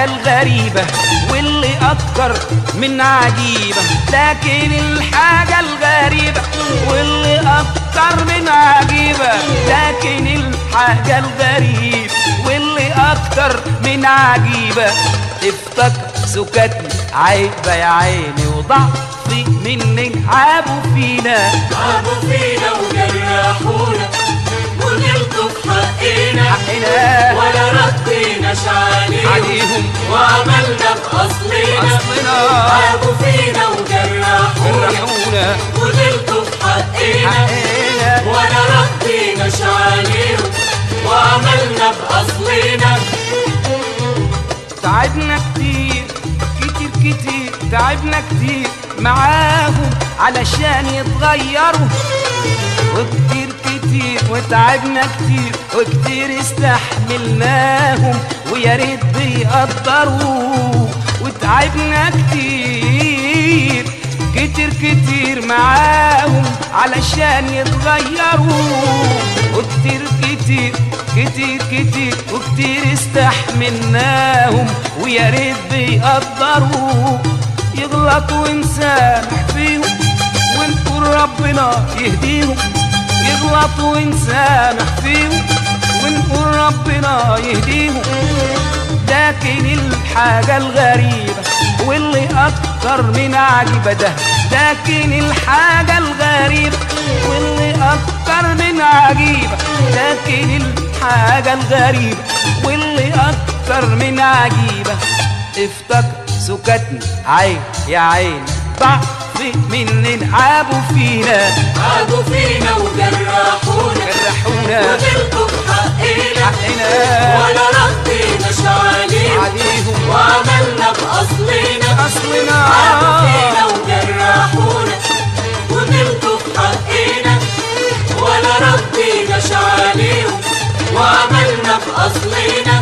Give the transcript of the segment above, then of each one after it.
الحاجة الغريبة واللي أكتر من عجيبة لكن الحاجة الغريبة واللي أكتر من عجيبة لكن الحاجة الغريبة واللي أكتر من عجيبة افتكر سكتني عيبة يا عيني وضعفي منك عابوا فينا عابوا فينا وجرحونا وغلطوا في حقنا حقنا ولا رديناش عليهم عليهم وعملنا بأصلنا أصلنا عابوا فينا وجرحونا جرحونا وغلطوا في حقنا حقنا ولا رديناش عليهم وعملنا بأصلنا تعبنا كتير كتير كتير تعبنا كتير معاهم علشان يتغيروا وكتير كتير وتعبنا كتير وكتير استحملناهم ويا ريت بيقدروا وتعبنا كتير كتير كتير معاهم علشان يتغيروا وكتير كتير كتير كتير وكتير استحملناهم ويا ريت بيقدروا يغلطوا ونسامح فيهم ونقول ربنا يهديهم يغلطوا ونسامح فيهم ونقول ربنا يهديهم لكن الحاجة الغريبة واللي أكتر من عجيبة ده لكن الحاجة الغريبة واللي أكتر من عجيبة لكن الحاجة الغريبة واللي أكتر من عجيبة افتكر سكتني عين يا عين ضعفي مننا عابوا فينا عابوا فينا وجرحونا جرحونا وغلطوا في حقنا حقنا ولا رديناش عليهم عليهم وعملنا بأصلنا أصلنا عابوا فينا وجرحونا وغلطوا في حقنا ولا رديناش عليهم وعملنا بأصلنا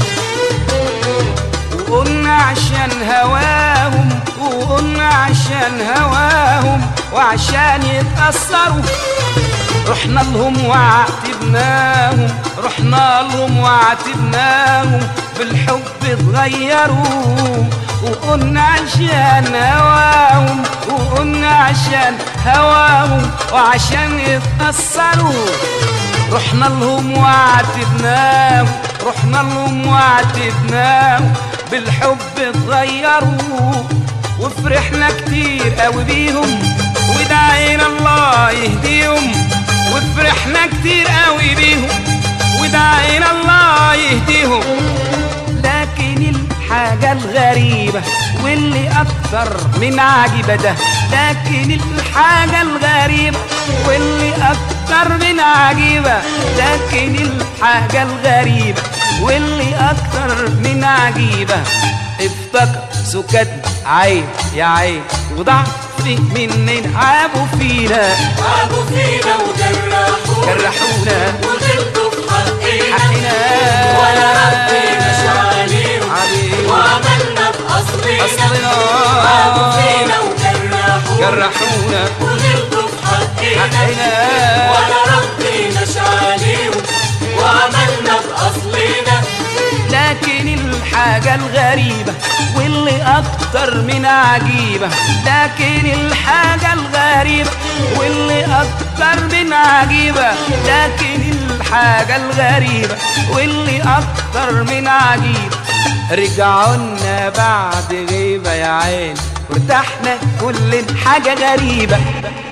وقلنا عشان هواهم وقلنا عشان هواهم وعشان يتأثروا رحنا لهم وعاتبناهم رحنا لهم وعاتبناهم بالحب اتغيروا وقلنا عشان هواهم وقلنا عشان هواهم وعشان يتأثروا رحنا لهم وعاتبناهم رحنا لهم وعاتبناهم بالحب اتغيروا وفرحنا كتير قوي بيهم ودعينا الله يهديهم وفرحنا كتير قوي بيهم ودعينا الله يهديهم لكن الحاجة الغريبة واللي أكثر من عجيبة ده لكن الحاجة الغريبة واللي أكثر من عجيبة لكن الحاجة الغريبة واللي أكثر من عجيبة افتكر سكتنا عين يا عين وضعفي مننا عابوا فينا عابوا فينا وجرحونا جرحونا وغلطوا في حقنا حقنا ولا رديناش عليهم عليهم وعملنا بأصلنا أصلنا عابوا فينا وجرحونا جرحونا وغلطوا في حقنا حقنا ولا رديناش عليهم وعملنا بأصلنا لكن الحاجة الغريبة واللي أكتر من عجيبة لكن الحاجة الغريبة واللي أكتر من عجيبة لكن الحاجة الغريبة واللي أكتر من عجيبة رجعونا بعد غيبة يا عين وارتحنا كل حاجة غريبة